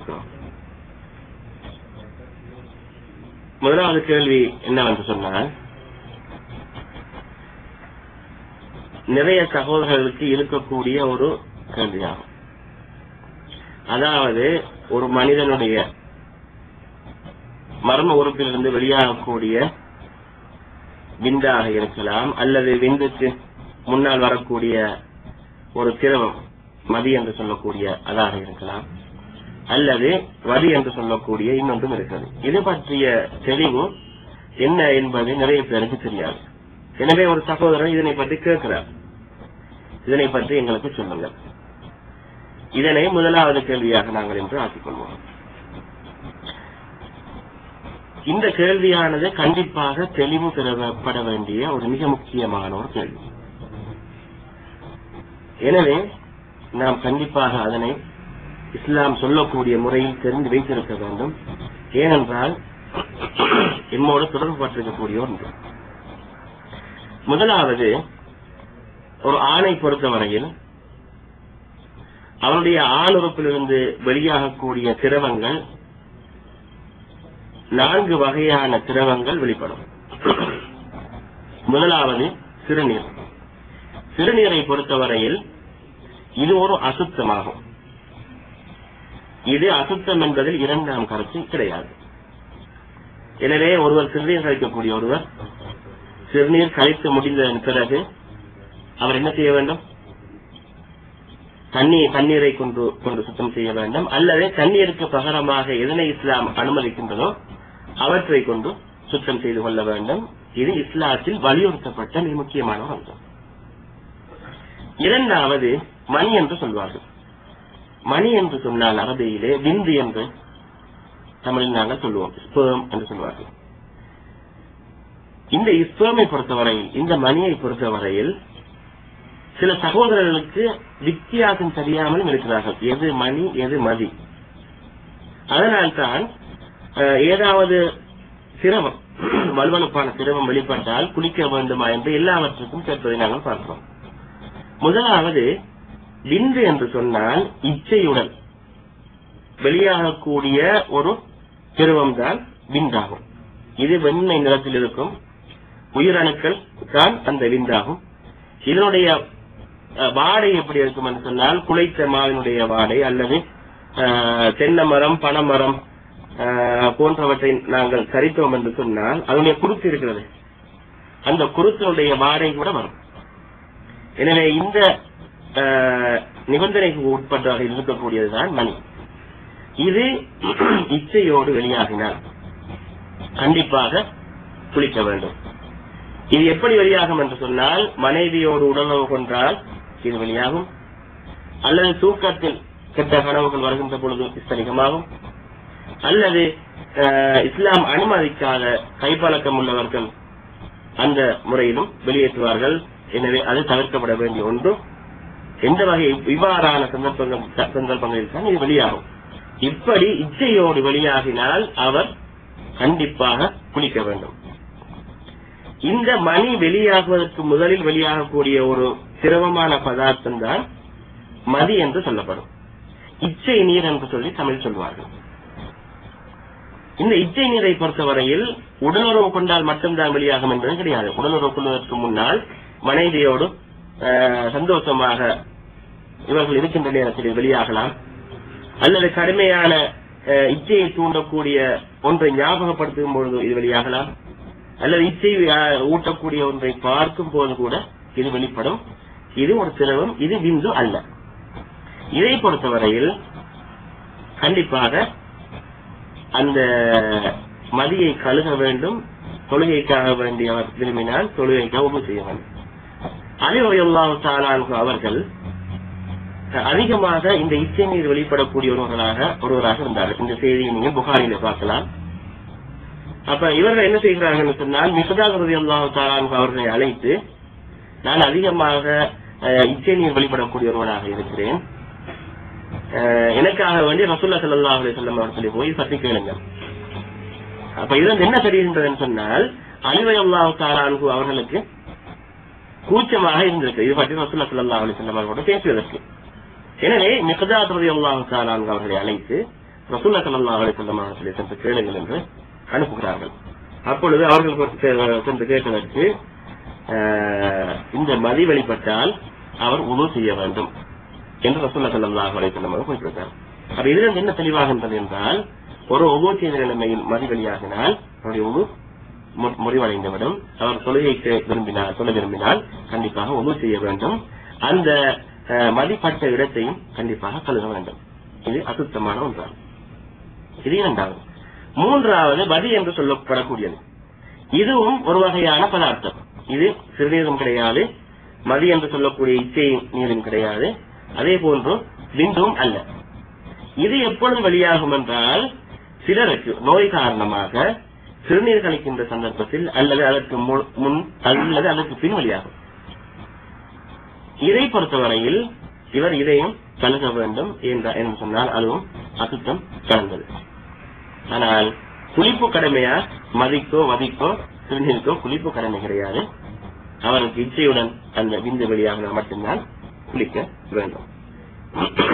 முதலாவது கேள்வி என்னவென்று சொன்னால் நிறைய சகோதரர்களுக்கு இருக்கக்கூடிய ஒரு கேள்வியாகும் அதாவது ஒரு மனிதனுடைய மர்ம உறுப்பிலிருந்து வெளியாகக்கூடிய விந்தாக இருக்கலாம் அல்லது விந்துக்கு முன்னால் வரக்கூடிய ஒரு திரவம் மதி என்று சொல்லக்கூடிய அதாக இருக்கலாம் அல்லது வதி என்று சொல்லக்கூடிய இன்னொன்றும் இருக்கிறது இது பற்றிய தெளிவு என்ன என்பது நிறைய பேருக்கு தெரியாது எனவே ஒரு சகோதரர் இதனை பற்றி கேட்கிறார் இதனை பற்றி எங்களுக்கு சொல்லுங்கள் இதனை முதலாவது கேள்வியாக நாங்கள் என்று ஆக்கிக்கொள்வோம் இந்த கேள்வியானது கண்டிப்பாக தெளிவு பெறப்பட வேண்டிய ஒரு மிக முக்கியமான ஒரு கேள்வி எனவே நாம் கண்டிப்பாக அதனை இஸ்லாம் சொல்லக்கூடிய முறையில் தெரிந்து வைத்திருக்க வேண்டும் ஏனென்றால் எம்மோடு தொடர்பு பட்டிருக்கக்கூடிய ஒன்று முதலாவது ஒரு ஆணை பொறுத்தவரையில் அவனுடைய ஆணுறுப்பிலிருந்து வெளியாகக்கூடிய திரவங்கள் நான்கு வகையான திரவங்கள் வெளிப்படும் முதலாவது சிறுநீர் சிறுநீரை பொறுத்தவரையில் இது ஒரு அசுத்தமாகும் இது அசுத்தம் என்பதில் இரண்டாம் கருத்து கிடையாது எனவே ஒருவர் சிறுநீர் கழிக்கக்கூடிய ஒருவர் சிறுநீர் கழித்து முடிந்ததன் பிறகு அவர் என்ன செய்ய வேண்டும் தண்ணீர் தண்ணீரை கொண்டு கொண்டு சுத்தம் செய்ய வேண்டும் அல்லது தண்ணீருக்கு பகரமாக எதனை இஸ்லாம் அனுமதிக்கின்றதோ அவற்றை கொண்டு சுத்தம் செய்து கொள்ள வேண்டும் இது இஸ்லாத்தில் வலியுறுத்தப்பட்ட மிக முக்கியமான ஒரு அம்சம் இரண்டாவது மணி என்று சொல்வார்கள் மணி என்று சொன்னால் அரபியிலே விந்து என்று தமிழில் நாங்கள் சொல்லுவோம் ஸ்பேம் என்று சொல்வார்கள் இந்த இஸ்பேமை பொறுத்தவரையில் இந்த மணியை பொறுத்தவரையில் சில சகோதரர்களுக்கு வித்தியாசம் தெரியாமலும் இருக்கிறார்கள் எது மணி எது மதி அதனால்தான் அஹ், ஏதாவது சிரமம் வலுவலுப்பான சிரமம் வெளிப்பட்டால் குளிக்க வேண்டுமா என்று எல்லாவற்றுக்கும் கேட்பதை நாங்கள் பார்க்கிறோம் முதலாவது விந்து என்று சொன்னால் இச்சையுடன் வெளியாகக்கூடிய ஒரு திரவம் தான் விந்தாகும் இது வெண்மை நிறத்தில் இருக்கும் உயிரணுக்கள் தான் அந்த விந்தாகும் இதனுடைய அஹ், வாடை எப்படி இருக்கும் என்று சொன்னால் குலைத்த மாவினுடைய வாடை அல்லது அஹ், தென்னை மரம் பனைமரம் அஹ், போன்றவற்றை நாங்கள் கரித்தோம் என்று சொன்னால் அதனுடைய குருத்து இருக்கிறது அந்த குருத்தினுடைய வாடை கூட வரும் எனவே இந்த அஹ், நிபந்தனைக்கு உட்பட்டதாக இருக்கக்கூடியதுதான் மணி இது இச்சையோடு வெளியாகினால் கண்டிப்பாக குளிக்க வேண்டும் இது எப்படி வெளியாகும் என்று சொன்னால் மனைவியோடு உடலுறவு கொண்டால் இது வெளியாகும் அல்லது தூக்கத்தில் கெட்ட கனவுகள் வருகின்ற பொழுது இஸ்தரிகமாகும் அல்லது அஹ், இஸ்லாம் அனுமதிக்காத கைப்பழக்கம் உள்ளவர்கள் அந்த முறையிலும் வெளியேற்றுவார்கள் எனவே அது தவிர்க்கப்பட வேண்டிய ஒன்று எந்த வகை இவ்வாறான சந்தர்ப்பங்கள் சந்தர்ப்பங்களில் தான் இது வெளியாகும் இப்படி இச்சையோடு வெளியாகினால் அவர் கண்டிப்பாக குளிக்க வேண்டும் இந்த மணி வெளியாகுவதற்கு முதலில் வெளியாகக்கூடிய ஒரு திரவமான பதார்த்தம் தான் மதி என்று சொல்லப்படும் இச்சை நீர் என்று சொல்லி தமிழ் சொல்வார்கள் இந்த இச்சை நீரை பொறுத்தவரையில் உடலுறவு கொண்டால் மட்டும்தான் வெளியாகும் என்பது கிடையாது உடலுறவு கொள்வதற்கு முன்னால் மனைவியோடு அஹ், சந்தோஷமாக இவர்கள் இருக்கின்ற நேரத்தில் வெளியாகலாம் அல்லது கடுமையான அஹ், இச்சையை தூண்டக்கூடிய ஒன்றை ஞாபகப்படுத்தும் பொழுது இது வெளியாகலாம் அல்லது இச்சை அஹ், ஊட்டக்கூடிய ஒன்றை பார்க்கும் போது கூட இது வெளிப்படும் இது ஒரு திரவம் இது விந்து அல்ல இதை பொறுத்தவரையில் கண்டிப்பாக அந்த மதியை கழுக வேண்டும் தொழுகைக்காக வேண்டியவர் விரும்பினால் தொழுகைக்காக உபு செய்ய வேண்டும் அலிவயல்லாஹு தாலான்கு அவர்கள் அதிகமாக இந்த இச்சை நீர் வெளிப்படக்கூடிய ஒருவராக ஒருவராக இருந்தார்கள் இந்த செய்தியை நீங்க புகாரில பார்க்கலாம் அப்ப இவர்கள் என்ன செய்கிறார்கள் சொன்னால் மிகதாக ரலியல்லாஹு தாலான்கு அவர்களை அழைத்து நான் அதிகமாக அஹ், இச்சை நீர் வெளிப்படக்கூடிய ஒருவராக இருக்கிறேன் அஹ், எனக்காக வேண்டி ரசூல்லா ஸல்லல்லாஹு அலைஹி வஸல்லம் அவர்களை போய் பற்றி கேளுங்க அப்ப இதுல என்ன தெரிகின்றதுன்னு சொன்னால் அலிவயல்லாஹு தாலான்கு அவர்களுக்கு கூச்சமாக இருந்திருக்கு இது பற்றி ரசூல்லா ஸல்லல்லாஹு அலைஹி வஸல்லம் அவர்களோடு பேசுவதற்கு எனவே மிகதாத் ரலியல்லாஹு தஆலா அன்ஹு அவர்களை அழைத்து ரசூல்லா ஸல்லல்லாஹு அலைஹி வஸல்லம் அவர்களை சென்று கேளுங்கள் என்று அனுப்புகிறார்கள் அப்பொழுது அவர்கள் செ- சென்று கேட்டதற்கு ஆஹ், இந்த மதி வெளிப்பட்டால் அவர் உது செய்ய வேண்டும் என்று ரசூல்லா ஸல்லல்லாஹு அலைஹி வஸல்லம் அவர்கள் குறிப்பிட்டார் அப்ப இதிலிருந்து என்ன தெளிவாகின்றது என்றால் ஒரு உது செய்த நிலைமையில் மதி வெளியாகினால் அவருடைய உது மு- முறிவடைந்துவிடும் அவர் தொழுகைக்கு விரும்பினால் சொல்ல விரும்பினால் கண்டிப்பாக உது செய்ய வேண்டும் அந்த அஹ், மதிப்பட்ட இடத்தையும் கண்டிப்பாக கழுக வேண்டும் இது அசுத்தமான ஒன்றாகும் இது இரண்டாவது மூன்றாவது பதி என்று சொல்லப்படக்கூடியது இதுவும் ஒரு வகையான பதார்த்தம் இது சிறுநீரும் கிடையாது மதி என்று சொல்லக்கூடிய இச்சை நீரும் கிடையாது அதே போன்று விந்தும் அல்ல இது எப்பொழுது வெளியாகும் என்றால் சிலருக்கு நோய் காரணமாக சிறுநீர் கழிக்கின்ற சந்தர்ப்பத்தில் அல்லது அதற்கு மு- முன் அல்லது அதற்கு பின் வெளியாகும் இதை பொறுத்தவரையில் இவர் இதையும் கழுக வேண்டும் என்ற என்று சொன்னால் அதுவும் அசுத்தம் கலந்தது ஆனால் குளிப்பு கடமையா மதிக்கோ வதிக்கோ சிறுநீருக்கோ குளிப்பு கடமை கிடையாது அவருக்கு இச்சையுடன் அந்த விந்து வெளியாக மட்டும்தான் குளிக்க வேண்டும்